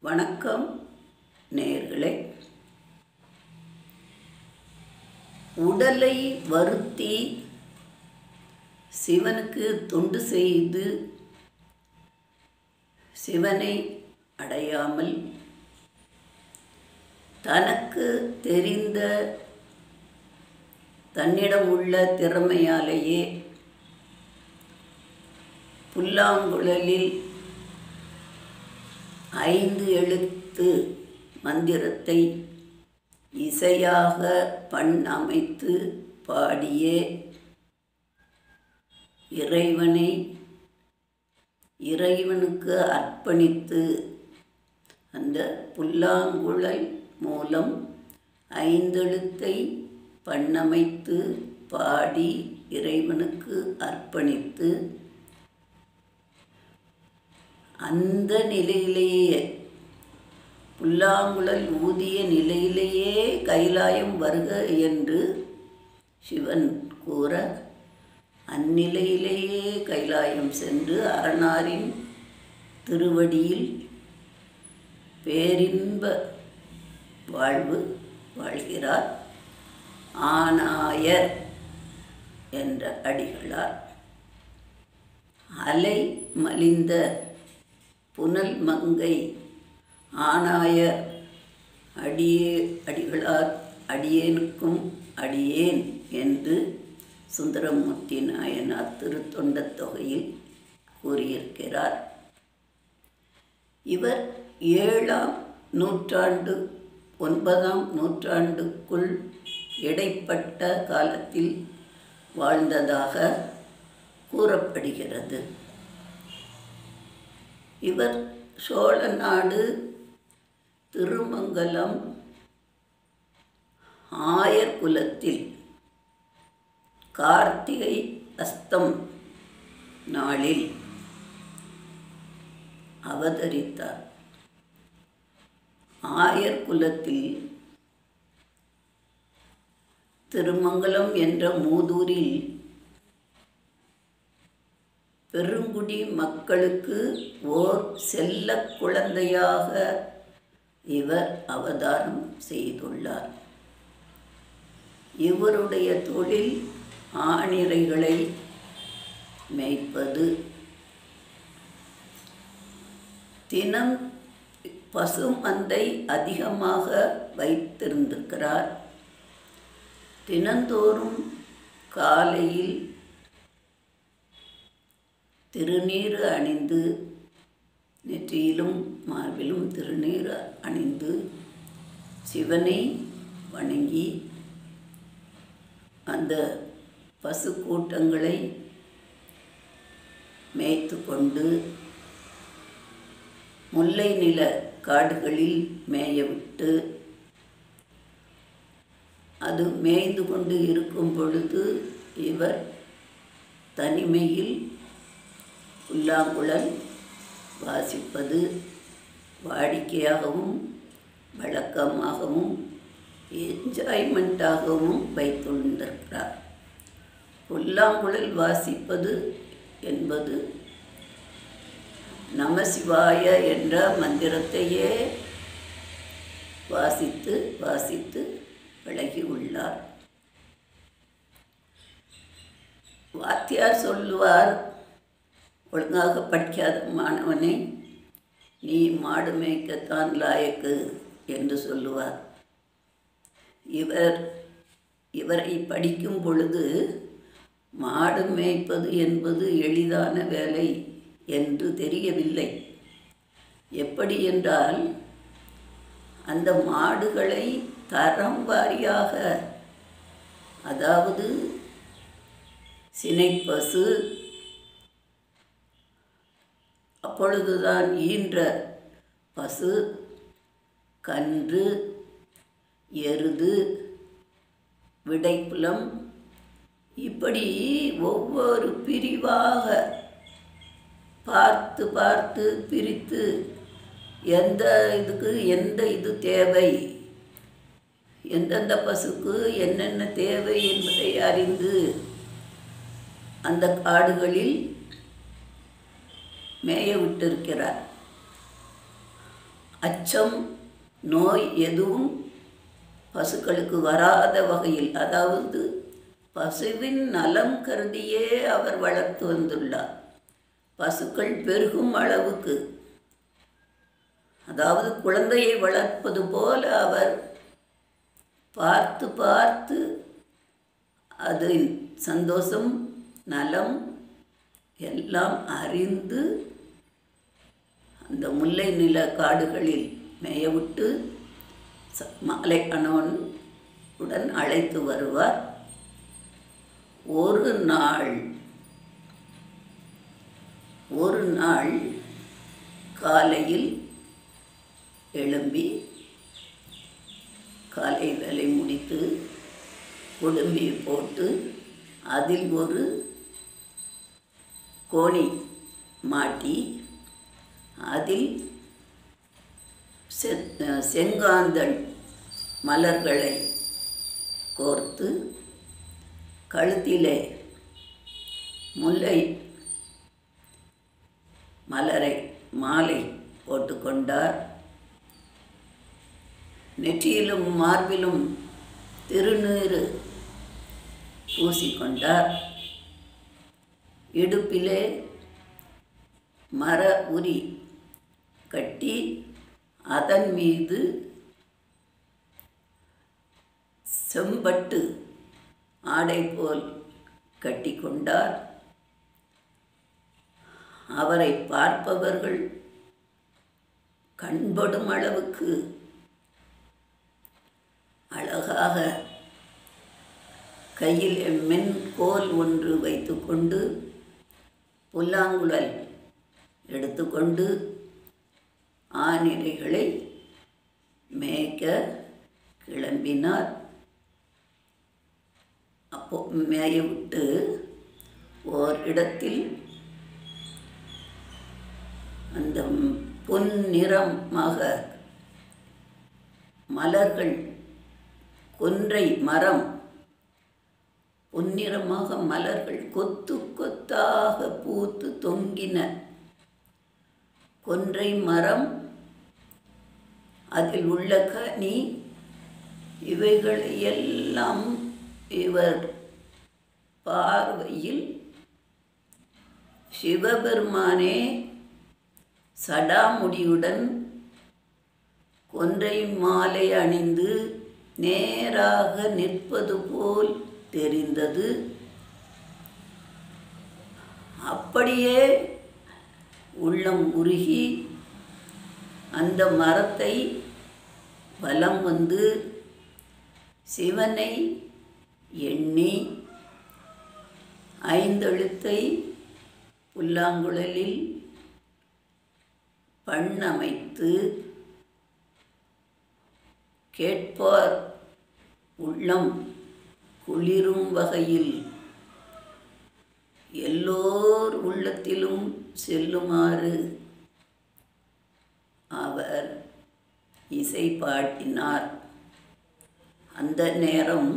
வணக்கம் நேயர்களே உடலை வருத்தி சிவனுக்கு தொண்டு செய்து சிவனை அடையாமல் தனக்கு தெரிந்த தன்னிடம் உள்ள திறமையாலேயே புல்லாங்குழலில் ஐந்து எழுத்து மந்திரத்தை இசையாக பண் அமைத்து பாடியே இறைவனை இறைவனுக்கு அர்ப்பணித்து அந்த புல்லாங்குழல் மூலம் ஐந்தெழுத்தை பண்ணமைத்து பாடி இறைவனுக்கு அர்ப்பணித்து அந்த நிலையிலேயே புல்லாங்குழல் ஊதிய நிலையிலேயே கைலாயம் வருக என்று சிவன் கூற அந்நிலையிலேயே கைலாயம் சென்று அரணாரின் திருவடியில் பேரின்ப வாழ்வு வாழ்கிறார் ஆனாயர் என்ற அடிகளார் அலை மலிந்த புனல் மங்கை ஆனாயர் அடியே அடிகளார் அடியேனுக்கும் அடியேன் என்று சுந்தரமூர்த்தி நாயனார் திருத்தொண்டத் தொகையில் கூறியிருக்கிறார் இவர் ஏழாம் நூற்றாண்டு ஒன்பதாம் நூற்றாண்டுக்குள் இடைப்பட்ட காலத்தில் வாழ்ந்ததாக கூறப்படுகிறது இவர் சோழ நாடு திருமங்கலம் ஆயர் குலத்தில் கார்த்திகை அஸ்தம் நாளில் அவதரித்தார் ஆயர் குலத்தில் திருமங்கலம் என்ற மூதூரில் பெருங்குடி மக்களுக்கு ஓர் செல்ல குழந்தையாக இவர் அவதாரம் செய்துள்ளார் இவருடைய தொழில் ஆணிரைகளை மேய்ப்பது தினம் பசுமந்தை அதிகமாக வைத்திருந்திருக்கிறார் தினந்தோறும் காலையில் திருநீறு அணிந்து நெற்றியிலும் மார்பிலும் திருநீறு அணிந்து சிவனை வணங்கி அந்த பசு கூட்டங்களை மேய்த்து கொண்டு முல்லை நில காடுகளில் மேய விட்டு அது மேய்ந்து கொண்டு இருக்கும் பொழுது இவர் தனிமையில் புல்லாங்குழல் வாசிப்பது வாடிக்கையாகவும் வழக்கமாகவும் என்ஜாய்மெண்ட்டாகவும் வைத்துள்ளிருக்கிறார் புல்லாங்குழல் வாசிப்பது என்பது நமசிவாய என்ற மந்திரத்தையே வாசித்து வாசித்து பழகி உள்ளார் வாத்தியார் சொல்லுவார் ஒழுங்காக படிக்காத மாணவனை நீ மாடு மேய்க்கத்தான் லாயக்கு என்று சொல்லுவார் இவர் இவரை படிக்கும் பொழுது மாடு மேய்ப்பது என்பது எளிதான வேலை என்று தெரியவில்லை எப்படி என்றால் அந்த மாடுகளை தரம் வாரியாக அதாவது சினைப்பசு அப்பொழுதுதான் ஈன்ற பசு கன்று எருது விடைப்புலம் இப்படி ஒவ்வொரு பிரிவாக பார்த்து பார்த்து பிரித்து எந்த இதுக்கு எந்த இது தேவை எந்தெந்த பசுக்கு என்னென்ன தேவை என்பதை அறிந்து அந்த காடுகளில் மேய விட்டிருக்கிறார் அச்சம் நோய் எதுவும் பசுக்களுக்கு வராத வகையில் அதாவது பசுவின் நலம் கருதியே அவர் வளர்த்து வந்துள்ளார் பசுக்கள் பெருகும் அளவுக்கு அதாவது குழந்தையை வளர்ப்பது போல அவர் பார்த்து பார்த்து அது சந்தோஷம் நலம் எல்லாம் அறிந்து அந்த முல்லை நில காடுகளில் மேயவிட்டு ச- மாலை கணவன் உடன் அழைத்து வருவார் ஒரு நாள் ஒரு நாள் காலையில் எழும்பி காலை வேலை முடித்து குடும்பி போட்டு அதில் ஒரு கோணி மாட்டி அதில் செ- செங்காந்தள் மலர்களை கோர்த்து கழுத்திலே முல்லை மலரை மாலை போட்டுக்கொண்டார் நெற்றியிலும் மார்பிலும் திருநீறு பூசிக்கொண்டார் இடுப்பிலே மர உரி கட்டி அதன் மீது செம்பட்டு ஆடை போல் கட்டிக்கொண்டார் அவரை பார்ப்பவர்கள் கண்படும் அளவுக்கு அழகாக கையில் மென் கோல் ஒன்று வைத்துக்கொண்டு புல்லாங்குழல் எடுத்துக்கொண்டு ஆனிரைகளை மேய்க்க கிளம்பினார் அப்போ மேய விட்டு ஓர் இடத்தில் அந்த பொன்னிறமாக மலர்கள் கொன்றை மரம் பொன்னிறமாக மலர்கள் கொத்து கொத்தாக பூத்து தொங்கின கொன்றை மரம் அதில் உள்ள கனி இவைகளை எல்லாம் இவர் பார்வையில் சிவபெருமானே சடாமுடியுடன் கொன்றை மாலை அணிந்து நேராக நிற்பது போல் தெரிந்தது அப்படியே உள்ளம் உருகி அந்த மரத்தை வலம் வந்து சிவனை எண்ணி ஐந்தெழுத்தை புல்லாங்குழலில் பண்ணமைத்து கேட்பார் உள்ளம் குளிரும் வகையில் எல்லோர் உள்ளத்திலும் செல்லுமாறு அவர் இசை பாடினார் அந்த நேரம்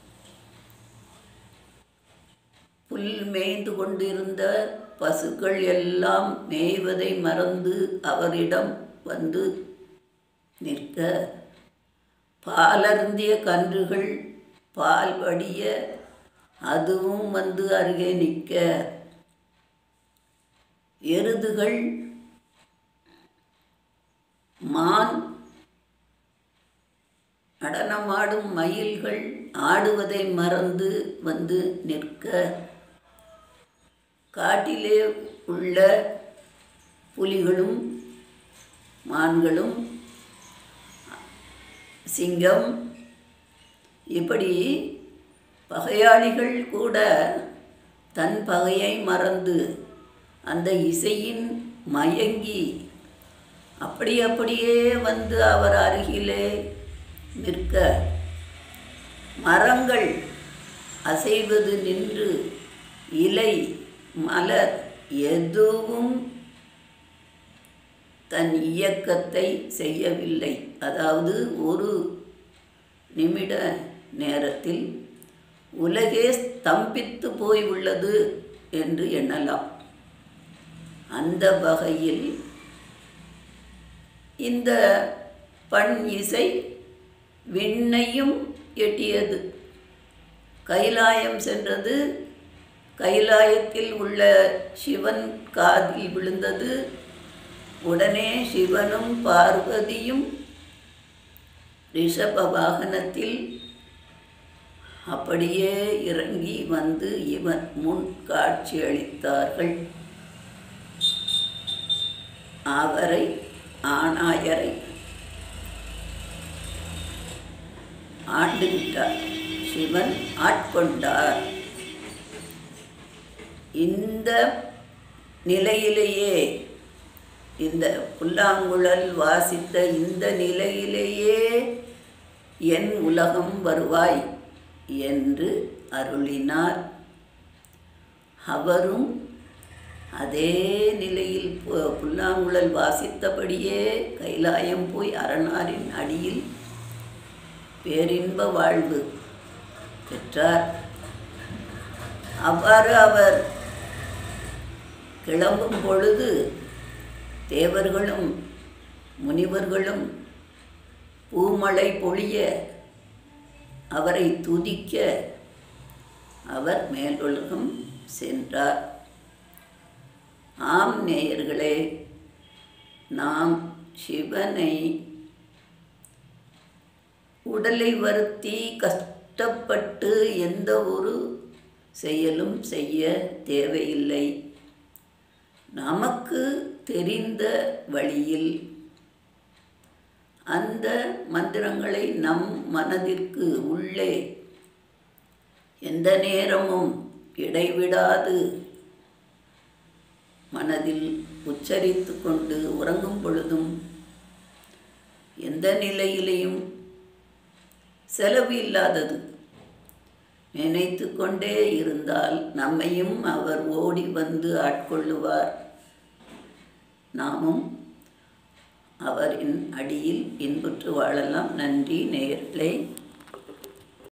புல் மேய்ந்து கொண்டிருந்த பசுக்கள் எல்லாம் மேய்வதை மறந்து அவரிடம் வந்து நிற்க பாலருந்திய கன்றுகள் பால் வடிய அதுவும் வந்து அருகே நிற்க எருதுகள் மான் நடனமாடும் மயில்கள் ஆடுவதை மறந்து வந்து நிற்க காட்டிலே உள்ள புலிகளும் மான்களும் சிங்கம் இப்படி பகையாளிகள் கூட தன் பகையை மறந்து அந்த இசையின் மயங்கி அப்படி அப்படியே வந்து அவர் அருகிலே நிற்க மரங்கள் அசைவது நின்று இலை மலர் எதுவும் தன் இயக்கத்தை செய்யவில்லை அதாவது ஒரு நிமிட நேரத்தில் உலகே ஸ்தம்பித்து போய் உள்ளது என்று எண்ணலாம் அந்த வகையில் இந்த பண் இசை விண்ணையும் எட்டியது கைலாயம் சென்றது கைலாயத்தில் உள்ள சிவன் காதில் விழுந்தது உடனே சிவனும் பார்வதியும் ரிஷப வாகனத்தில் அப்படியே இறங்கி வந்து இவன் முன் காட்சி அளித்தார்கள் அவரை ஆணாயரை ஆண்டுவிட்டார் சிவன் ஆட்கொண்டார் இந்த நிலையிலேயே இந்த புல்லாங்குழல் வாசித்த இந்த நிலையிலேயே என் உலகம் வருவாய் என்று அருளினார் அவரும் அதே நிலையில் பு- புல்லாங்குழல் வாசித்தபடியே கைலாயம் போய் அரணாரின் அடியில் பேரின்ப வாழ்வு பெற்றார் அவ்வாறு அவர் கிளம்பும் பொழுது தேவர்களும் முனிவர்களும் பூமழை பொழிய அவரை துதிக்க அவர் மேலுலகம் சென்றார் ஆம் நேயர்களே நாம் சிவனை உடலை வருத்தி கஷ்டப்பட்டு எந்த ஒரு செயலும் செய்ய தேவையில்லை நமக்கு தெரிந்த வழியில் அந்த மந்திரங்களை நம் மனதிற்கு உள்ளே எந்த நேரமும் இடைவிடாது மனதில் உச்சரித்து கொண்டு உறங்கும் பொழுதும் எந்த நிலையிலையும் செலவு இல்லாதது நினைத்து கொண்டே இருந்தால் நம்மையும் அவர் ஓடி வந்து ஆட்கொள்ளுவார் நாமும் அவரின் அடியில் இன்புற்று வாழலாம் நன்றி நேயர்களே